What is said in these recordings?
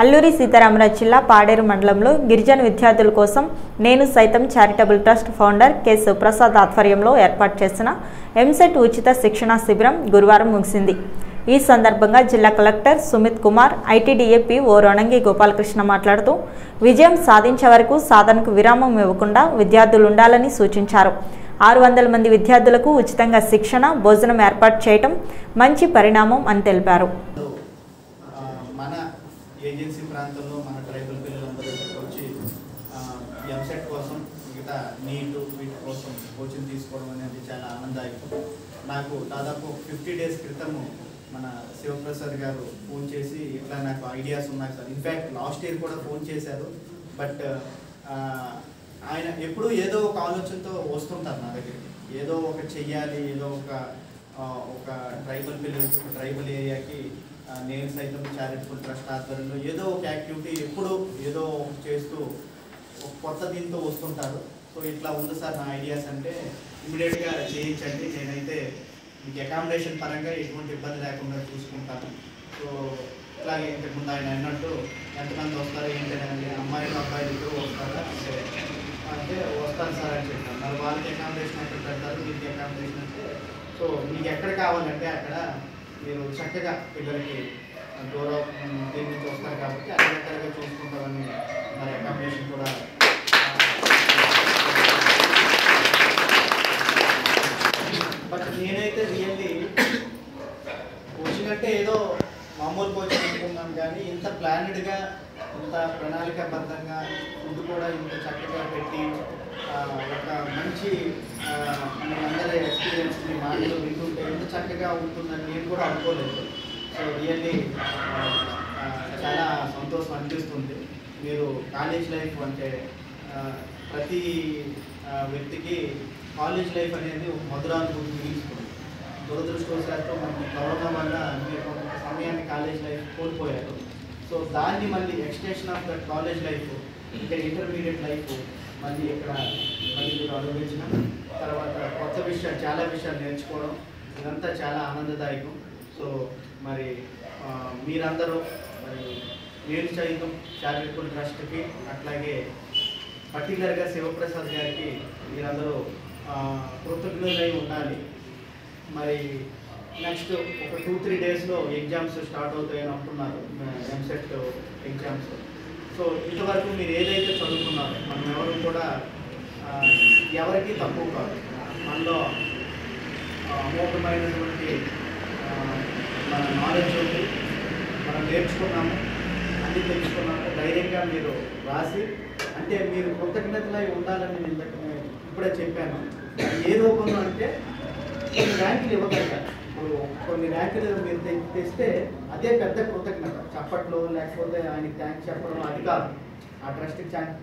అల్లూరి సీతారామరాజు జిల్లా పాడేరు మండలంలో గిరిజన విద్యార్థుల కోసం నేను సైతం charitable trust founder K Suprasad ఆధ్వర్యంలో ఏర్పాటు చేసిన ఎంసెట్ ఉచిత శిక్షణా శిబిరం గురువారం ముగిసింది ఈ సందర్భంగా జిల్లా collector Sumit Kumar ITDAP O Ranangi Gopalakrishna మాట్లాడుతూ విజయం సాధించే వరకు సాధనకు విరామం ఇవ్వకుండా విద్యార్థులు ఉండాలని సూచించారు ఆరు వందల మంది విద్యార్థులకు ఉచితంగా శిక్షణ భోజనం ఏర్పాటు చేయటం మంచి పరిణామం అని తెలిపారు ఆ, మన ఏజెన్సీ ప్రాంతంలో మన ట్రైబల్ పిల్లలందరూ ఇక్కడికి వచ్చి ఎంసెట్ కోసం మిగతా నీట్ వీటి కోసం కోచింగ్ తీసుకోవడం అనేది చాలా ఆనందదాయకం నాకు దాదాపు ఫిఫ్టీ డేస్ క్రితము మన శివప్రసాద్ గారు ఫోన్ చేసి ఇట్లా నాకు ఐడియాస్ ఉన్నాయి సార్ ఇన్ఫ్యాక్ట్ లాస్ట్ ఇయర్ కూడా ఫోన్ చేశారు బట్ ఆయన ఎప్పుడూ ఏదో ఒక ఆలోచనతో వస్తుంటారు నా దగ్గరికి ఏదో ఒక చెయ్యాలి ఏదో ఒక ఆ, ఒక ట్రైబల్ పిల్లలకి ఒక ట్రైబల్ ఏరియాకి ఆ, నేను సైతం చారిటబుల్ ట్రస్ట్ ఆధ్వర్యంలో ఏదో ఒక యాక్టివిటీ ఎప్పుడూ ఏదో ఒకటి చేస్తూ ఒక కొత్త దీంతో వస్తుంటారు సో ఇట్లా ఉంది సార్ నా ఐడియాస్ అంటే ఇమీడియట్గా చేయించండి నేనైతే మీకు అకామిడేషన్ పరంగా ఎటువంటి ఇబ్బంది లేకుండా చూసుకుంటాను సో ఇట్లాగే ఇంతకుముందు ఆయన అన్నట్టు ఎంతమంది వస్తారు ఏంటంటే అమ్మాయిలు అబ్బాయిలు ఇద్దరు వస్తారా అంటే అంటే వస్తాను సార్ అని చెప్పాను మరి వాళ్ళకి అకామిడేషన్ ఎక్కడ పెడతారు మీకు అకామిడేషన్ అంటే సో మీకు ఎక్కడ కావాలంటే అక్కడ మీరు చక్కగా పిల్లలకి దూరం దీని నుంచి వస్తారు కాబట్టి అన్ని రకాలుగా చూసుకుంటామని మరి అకామిడేషన్ కూడా బట్ నేనైతే రియల్లీ కోచింగ్ అంటే ఏదో మామూలు కోచింగ్ అనుకున్నాం కానీ ఇంత ప్లానెడ్గా ఇంత ప్రణాళికాబద్ధంగా ఫుడ్ కూడా ఇంత చక్కగా పెట్టి ఆ, ఒక మంచి ఆ, మీ అందరి ఎక్స్పీరియన్స్ మీ మాటలు వింటుంటే ఎంత చక్కగా ఉంటుందని నేను కూడా అనుకోలేదు సో రియల్లీ చాలా సంతోషం అనిపిస్తుంది మీరు కాలేజ్ లైఫ్ అంటే ఆ, ప్రతి ఆ, వ్యక్తికి కాలేజ్ లైఫ్ అనేది ఒక మధురానుభూతి మిగిలిస్తుంది దురదృష్టవశాత్తు మనకి కరోనా వల్ల మీరు కొంత సమయాన్ని కాలేజ్ లైఫ్ కోల్పోయారు సో దాన్ని మళ్ళీ extension of that college life ఇంకా ఇంటర్మీడియట్ లైఫ్ మళ్ళీ ఇక్కడ మళ్ళీ మీరు అనుభవించడం తర్వాత కొత్త విషయాలు చాలా విషయాలు నేర్చుకోవడం ఇదంతా చాలా ఆనందదాయకం సో మరి ఆ, మీరందరూ మరి నేను సైతం చారిటబుల్ ట్రస్ట్కి అట్లాగే పర్టికులర్గా శివప్రసాద్ గారికి మీరందరూ ఆ, కృతజ్ఞులై ఉండాలి మరి నెక్స్ట్ ఒక టూ త్రీ డేస్లో ఎగ్జామ్స్ స్టార్ట్ అవుతాయని అంటున్నారు ఎంసెట్ ఎగ్జామ్స్ సో ఇంతవరకు మీరు ఏదైతే చదువుకున్నారో మనం ఎవరు కూడా ఆ, ఎవరికీ తక్కువ కాదు మనలో ఆ, అమోఘమైనటువంటి ఆ, మన నాలెడ్జ్ ఉంది మనం నేర్చుకున్నాము అన్ని తెలుసుకున్నాము ధైర్యంగా మీరు రాసి అంటే మీరు కృతజ్ఞతలై ఉండాలని నేను ఇందాక ఇప్పుడే చెప్పాను ఏ రూపంలో అంటే కొన్ని ర్యాంకులు ఇవ్వగలిగారు ఇప్పుడు కొన్ని ర్యాంకులు మీరు తె- తెస్తే అదే పెద్ద కృతజ్ఞత చప్పట్లో లేకపోతే ఆయనకి థ్యాంక్స్ చెప్పడం అది కాదు ఆ ట్రస్ట్కి థ్యాంక్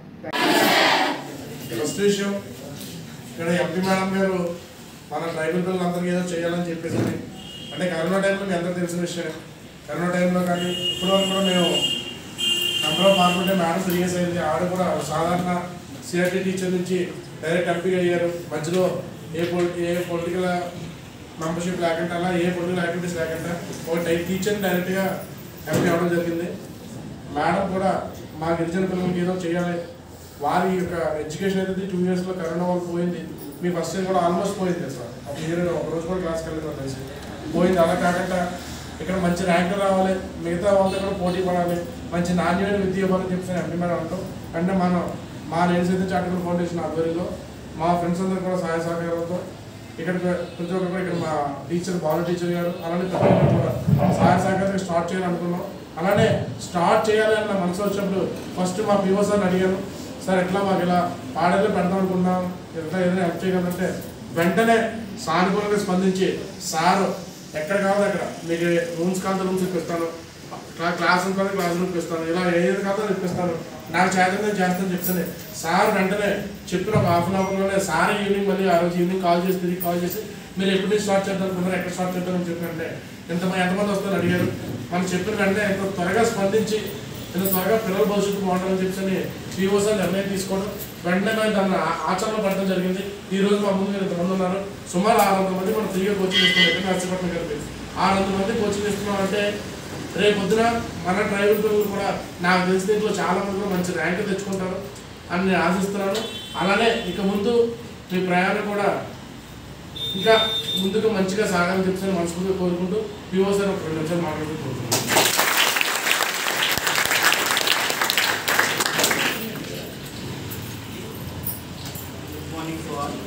ఫస్ట్ విషయం ఇక్కడ ఎంపీ మేడం గారు మన ట్రైబల్ పిల్లలందరికీ ఏదో చేయాలని చెప్పేసి అంటే కరోనా టైంలో మీ అందరూ తెలిసిన విషయం కరోనా టైంలో కానీ ఇప్పుడు వరకు కూడా మేము నెంబర్ ఆఫ్ మార్పుంటే మేడం సీరియస్ అయింది ఆవిడ కూడా సాధారణ సిఆర్టీ టీచర్ నుంచి డైరెక్ట్ ఎంపీ అయ్యారు మధ్యలో ఏ పొలి ఏ పొలిటికల్ మెంబర్షిప్ లేకుండా అలా ఏ పొలిటికల్ యాక్టివిటీస్ లేకుండా ఒక టైప్ టీచర్ని డైరెక్ట్గా ఎంపీ అవ్వడం జరిగింది మేడం కూడా మా గిరిజన పిల్లలకి ఏదో చేయాలి వారి యొక్క ఎడ్యుకేషన్ అయితే టూ ఇయర్స్లో కరోనా వల్ల పోయింది మీ ఫస్ట్ ఇయర్ కూడా ఆల్మోస్ట్ పోయింది కదా సార్ ఒక ఇయర్ ఒక రోజు కూడా క్లాస్కి వెళ్ళలేదు తెలిసి పోయింది అలా కాకుండా ఇక్కడ మంచి ర్యాంక్ రావాలి మిగతా వాళ్ళతో కూడా పోటీ పడాలి మంచి నాణ్యమైన విద్య ఇవ్వాలని చెప్పి ఎంపీ మేడం అంటాం అంటే మనం మా నేను సైతం చారిటబుల్ ఫౌండేషన్ ఆధ్వర్యంలో మా ఫ్రెండ్స్ అందరూ కూడా సహాయ సహకారాలతో ఇక్కడ ప్రతి ఒక్కరు కూడా ఇక్కడ మా టీచర్ బాలు టీచర్ గారు అలానే ప్రతి ఒక్కరు కూడా సహాయ సహకారం స్టార్ట్ చేయాలనుకున్నాం అలానే స్టార్ట్ చేయాలి అన్న మనసు వచ్చినప్పుడు ఫస్ట్ మా పిఓ సార్ని అడిగాను సార్ ఎట్లా మాకు ఇలా పాడేలో పెడదాం అనుకున్నాం ఎట్లా ఏదైనా హెల్ప్ చేయగలంటే వెంటనే సానుకూలంగా స్పందించి సారు ఎక్కడ కావాలి అక్కడ మీకు రూమ్స్ కావాలి రూమ్స్ ఇప్పిస్తాను క్లా- క్లాస్ రూమ్ కావాలి క్లాస్ రూమ్ ఇప్పిస్తాను ఇలా ఏది కావాలో ఇప్పిస్తాను నాకు చేతనే నేను చేస్తాను చెప్తాను సార్ వెంటనే చెప్పిన ఒక హాఫ్ అన్ అవర్లోనే సార్ ఈవినింగ్ మళ్ళీ ఆ రోజు ఈవినింగ్ కాల్ చేసి తిరిగి కాల్ చేసి మీరు ఎప్పుడు నుంచి స్టార్ట్ చేద్దాం అనుకున్నారు ఎక్కడ స్టార్ట్ చేద్దాం అని చెప్పినంటే ఎంతమంది ఎంతమంది వస్తారు అడిగారు మనం చెప్పిన వెంటనే ఎంత త్వరగా స్పందించి ఇంత త్వరగా పిల్లల భవిష్యత్తు బాగుంటుందని చెప్పి పీఓ సార్ నిర్ణయం తీసుకోవడం వెంటనే మేము దాన్ని ఆ- ఆచరణలో పెట్టడం జరిగింది ఈ రోజు మా ముందు మీరు ఇంతమంది ఉన్నారు సుమారు ఆరు వందల మంది మనం ఫ్రీగా కోచింగ్ ఇస్తున్నాం ఎక్కడ నర్సీపట్నం కలిపి ఆరు వందల మంది కోచింగ్ ఇస్తున్నాం అంటే రేపు పొద్దున మన ట్రైబల్ పిల్లలు కూడా నాకు తెలిసి దీంట్లో చాలా మంది కూడా మంచి ర్యాంక్ తెచ్చుకుంటారు అని నేను ఆశిస్తున్నాను అలానే ఇక ముందు మీ ప్రయాణం కూడా ఇంకా ముందుకు మంచిగా సాగాలని చెప్పి మనస్ఫూర్తిగా కోరుకుంటూ పిఓ సార్ ఒక రెండు నిమిషాలు మాట్లాడుతూ కోరుకుంటున్నాను గుడ్ మార్నింగ్ టు ఆల్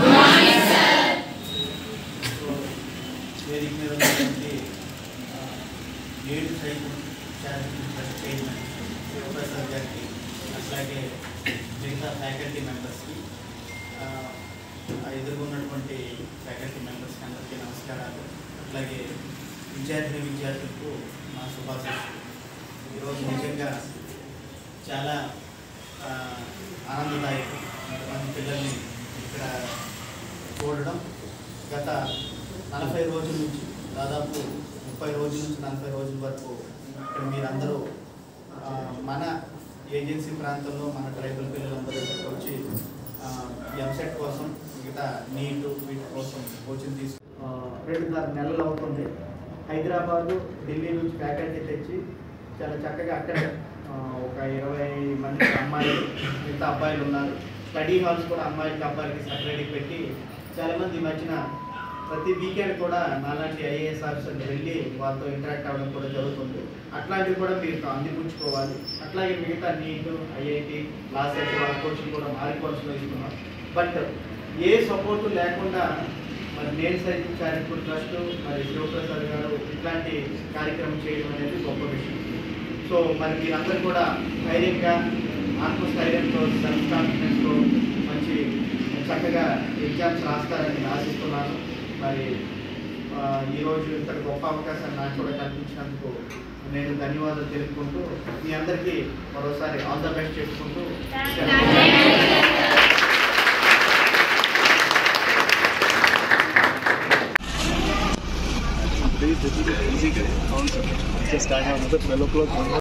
వేదిక మీద ఉన్నటువంటి ఆ, ఏడు సైతం చారిటీ ట్రస్ట్ చైర్మన్ శివప్రసాద్ గారికి అట్లాగే మిగతా ఫ్యాకల్టీ మెంబర్స్కి ఆ, ఆ ఎదుర్కొన్నటువంటి ఫ్యాకల్టీ మెంబర్స్కి అందరికీ నమస్కారాలు అట్లాగే విద్యార్థి విద్యార్థులకు మా శుభాకాంక్షలు ఈరోజు నిజంగా చాలా ఆ, ఆనందదాయకం ఇంతమంది పిల్లల్ని ఇక్కడ చూడడం గత నలభై రోజుల నుంచి దాదాపు ముప్పై రోజుల నుంచి నలభై రోజుల వరకు ఇక్కడ మీరందరూ ఆ, మన ఏజెన్సీ ప్రాంతంలో మన ట్రైబల్ పిల్లలందరూ ఇక్కడికి వచ్చి ఎంసెట్ కోసం మిగతా నీటు వీటి కోసం కోచింగ్ తీసుకు ఆ, రెండున్నర నెలలు అవుతుంది హైదరాబాదు ఢిల్లీ నుంచి ఫ్యాకల్టీ తెచ్చి చాలా చక్కగా అక్కడ ఆ, ఒక ఇరవై మంది అమ్మాయిలు మిగతా అబ్బాయిలు ఉన్నారు స్టడీ హాల్స్ కూడా అమ్మాయిలకి అబ్బాయిలకి సపరేట్గా పెట్టి చాలామంది ఈ మధ్యన ప్రతి వీకెండ్ కూడా నాలాంటి ఐఏఎస్ ఆఫీసర్లు వెళ్ళి వాళ్ళతో ఇంటరాక్ట్ అవ్వడం కూడా జరుగుతుంది అట్లాంటివి కూడా మీరు అందిపుచ్చుకోవాలి అట్లాగే మిగతా నీట్ ఐఐటి లాస్ అయితే వాళ్ళ కోచింగ్ కూడా మారిపోవాల్సి ఇస్తున్నాం బట్ ఏ సపోర్టు లేకుండా మరి నేను సైతం చారిటబుల్ ట్రస్ట్ మరి శివప్రసాద్ గారు ఇట్లాంటి కార్యక్రమం చేయడం అనేది గొప్ప విషయం సో మరి మీరందరూ కూడా ధైర్యంగా ఆత్మస్థైర్యంతో సెల్ఫ్ కాన్ఫిడెన్స్తో మంచి చక్కగా ఎగ్జామ్స్ రాస్తారని ఆశిస్తున్నాను మరి ఆ, ఈరోజు ఇంత గొప్ప అవకాశాన్ని నాకు కూడా కల్పించినందుకు నేను ధన్యవాదాలు తెలుపుకుంటూ మీ అందరికీ మరోసారి ఆల్ ద బెస్ట్ చేసుకుంటూ This is easy. Just I have another 12 o'clock.